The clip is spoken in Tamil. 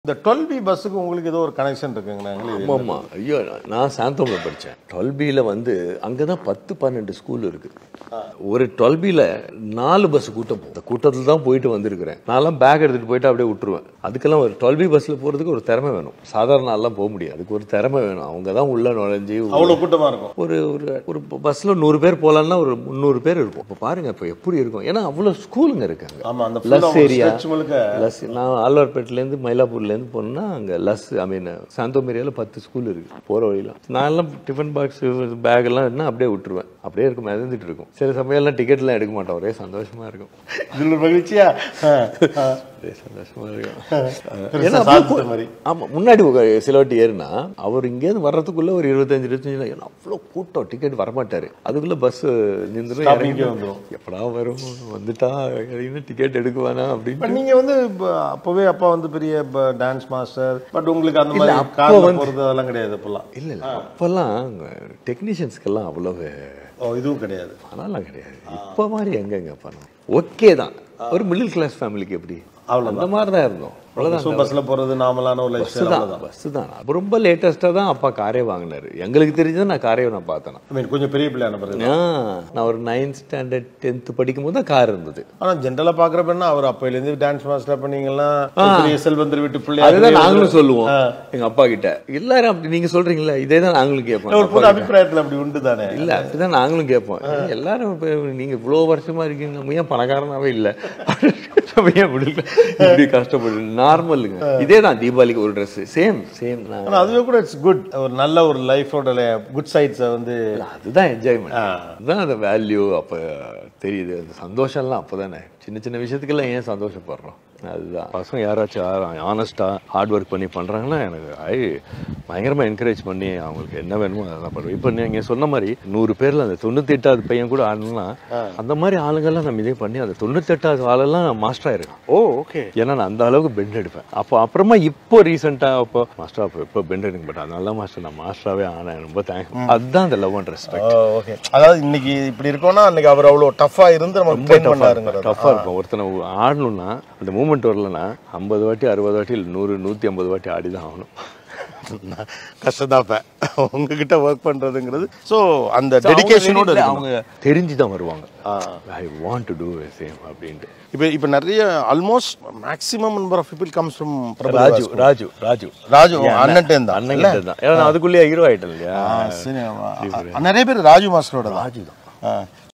இந்த டுவெல் பி பஸ்ஸுக்கு உங்களுக்கு ஏதோ ஒரு கனெக்ஷன் இருக்குங்கண்ணா ஆமாம் ஆமாம் ஐயோ நான் சாந்தோமில் படித்தேன் டுவெல் பியில் வந்து அங்கே தான் பத்து பன்னெண்டு ஸ்கூல் இருக்குது ஒரு டுவெல் பியில் நாலு பஸ் கூட்டம் போகும் அந்த கூட்டத்தில் தான் போயிட்டு வந்திருக்கிறேன் நான்லாம் பேக் எடுத்துகிட்டு போயிட்டு அப்படியே விட்டுருவேன் அதுக்கெல்லாம் ஒரு டுவெல் பி பஸ்ஸில் போகிறதுக்கு ஒரு திறமை வேணும் சாதாரண ஆள்லாம் போக முடியாது அதுக்கு ஒரு திறமை வேணும் அவங்க தான் உள்ளே நுழைஞ்சு அவ்வளோ கூட்டமா இருக்கும் ஒரு ஒரு ஒரு பஸ்ஸில் நூறு பேர் போகலான்னா ஒரு முந்நூறு பேர் இருக்கும் இப்போ பாருங்க இப்போ எப்படி இருக்கும் ஏன்னா அவ்வளோ ஸ்கூலுங்க இருக்காங்க ஆமா அந்த லஸ் full ஏரியா stretch முழுக்க லஸ் நான் ஆழ்வார்பேட்டிலேருந்து மயிலாப்பூர்லேருந்து போனேன்னா அங்கே லஸ் ஐ மீன் சாந்தோம் ஏரியாவில் பத்து ஸ்கூல் இருக்கு போகிற வழியில் நான் எல்லாம் டிஃபன் பாக்ஸ் பேக் எல்லாம் என்ன அப்படியே விட்டுருவேன் அப்படியே இருக்கும் மிதந்துட்டு இருக்கும் சில சமயம்லாம் டிக்கெட்லாம் எடுக்க மாட்டோம் ஒரே சந்தோஷமா இருக்கும் இதுல ஒரு மகிழ்ச்சியா ஆ, ஆ. ஒரே சந்தோஷமா இருக்கும் பெருசா ஏன்னா சாதித்த அப்போ- மாதிரி. ஆமா முன்னாடி உக்க- சில வாட்டி ஏறுனா அவர் இங்கேருந்து வர்றதுக்குள்ள ஒரு இருபத்தஞ்சு இருபத்தஞ்சு ஏன்னா அவ்வளோ கூட்டம் டிக்கெட் வரமாட்டாரு அதுக்குள்ள பஸ் நின்றுடும் Stopping இறங்கி கே வந்துரும். எப்படா வரும் வந்துட்டா இன்னும் டிக்கெட் எடுக்க வேணாம் அப்படின்னு இப்ப நீங்க வந்து இப்ப அப்பவே அப்பா வந்து பெரிய டான்ஸ் மாஸ்டர் பட் உங்களுக்கு அந்த இல்ல, மாதிரி அப்போ கார்ல வந்து- போறது அதெல்லாம் கிடையாது அப்பெல்லாம் இல்ல இல்ல அப்பெல்லாம் டெக்னீஷியன்ஸ்க்கெல்லாம் அவ்வளவு ஓ இதுவும் கிடையாது பணம்லாம் கிடையாது இப்போ மாதிரி எங்கெங்க பணம் ஓகே தான் ஒரு மிடில் கிளாஸ் ஃபேமிலிக்கு எப்படி அந்த மாதிரி தான் இருந்தோம் அவ்வளோதான் பஸ்ல போறது நார்மலான ஒரு லைஃப் பஸ் தான் பஸ் தான் அப்ப ரொம்ப லேட்டஸ்ட்டாக தான் அப்பா காரே வாங்கினாரு எங்களுக்கு தெரிஞ்சது நான் காரே நான் பார்த்தேன் ஐ மீன் கொஞ்சம் பெரிய பிள்ளையான பிறகு ஆ, நான் ஒரு நைன்த் ஸ்டாண்டர்ட் டென்த் படிக்கும் போது தான் கார் இருந்தது ஆனா ஜென்ரலா பாக்குறப்ப அவர் அப்பையில இருந்து டான்ஸ் மாஸ்டர் பண்ணீங்கன்னா ஒரு பெரிய செல்வந்தர் வீட்டு பிள்ளையா அதுதான் நாங்களும் சொல்லுவோம் எங்க அப்பா கிட்ட எல்லாரும் அப்படி நீங்க சொல்றீங்களா இதே தான் நாங்களும் கேட்போம் ஒரு பொது அபிப்பிராயத்துல அப்படி உண்டு தானே இல்ல அப்படிதான் நாங்களும் கேட்போம் எல்லாரும் இப்ப நீங்க இவ்வளவு வருஷமா இருக்கீங்க நம்ம ஏன் பணக்காரனாவே இல்ல நம்ம ஏன் இப்படி இல்ல? இப்படி கஷ்டப்படு நார்மலுங்க இதே தான் தீபாவளிக்கு ஒரு Dress சேம் சேம் ஆனா அதுவே கூட இட்ஸ் குட் ஒரு நல்ல ஒரு லைஃபோட குட் சைட்ஸை வந்து அதுதான் என்ஜாய்மெண்ட் அதுதான் அந்த வேல்யூ அப்ப தெரியுது அந்த சந்தோஷம்லாம் அப்பதானே சின்ன சின்ன விஷயத்துக்கெல்லாம் ஏன் சந்தோஷப்படுறோம் அதுதான் பசங்க யாராச்சும் ஆனஸ்டா ஹார்ட் ஒர்க் பண்ணி பண்றாங்கன்னா எனக்கு ஐ பயங்கரமா என்கரேஜ் பண்ணி அவங்களுக்கு என்ன வேணுமோ அதெல்லாம் பண்ணுவேன் இப்போ நீங்க சொன்ன மாதிரி நூறு பேர்ல அந்த தொண்ணூத்தி எட்டாவது பையன் கூட ஆடணும்னா அந்த மாதிரி ஆளுங்கெல்லாம் நம்ம இதே பண்ணி அந்த தொண்ணூத்தி எட்டாவது ஆளெல்லாம் மாஸ்டர் ஆயிருக்கேன் ஓ ஓகே ஏன்னா நான் அந்த அளவுக்கு பெண்ட் எடுப்பேன் அப்போ அப்புறமா இப்போ ரீசெண்டாக இப்போ மாஸ்டர் அப்போ இப்போ பெண்ட் எடுக்க மாட்டேன் அதனால மாஸ்டர் நான் மாஸ்டராகவே ஆனேன் ரொம்ப தேங்க்ஸ் அதுதான் அந்த லவ் அண்ட் ரெஸ்பெக்ட் ஓகே அதாவது இன்னைக்கு இப்படி இருக்கோம்னா அன்னைக்கு அவர் அவ்வளவு டஃபா இருந்து நம்ம ட்ரெயின் பண்ணாருங்கிறது டஃப்பாக இருக்கும் ஒருத்தனை ஆடணும்னா அந்த மூமெண்ட் வரலன்னா ஐம்பது வாட்டி அறுபது வாட்டி இல்லை நூறு நூற்றி ஐம்பது வாட்டி ஆடி தான் ஆகணும் கஷ்டம் தான் உங்ககிட்ட ஒர்க் பண்றதுங்கிறது சோ அந்த டெடிகேஷனோட அவங்க தெரிஞ்சு தான் வருவாங்க I want to do same அப்படின்ட்டு இப்போ இப்போ நிறைய almost maximum number of people comes from Raju Raju Raju Raju அண்ணன் தான் அண்ணன் கிட்ட தான் ஏன்னா நான் அதுக்குள்ளேயே ஹீரோ ஆயிட்டேன் இல்லையா ஆ, சரி, ஆ, நிறைய பேர் ராஜு மாஸ்டரோட தான் ராஜு தான்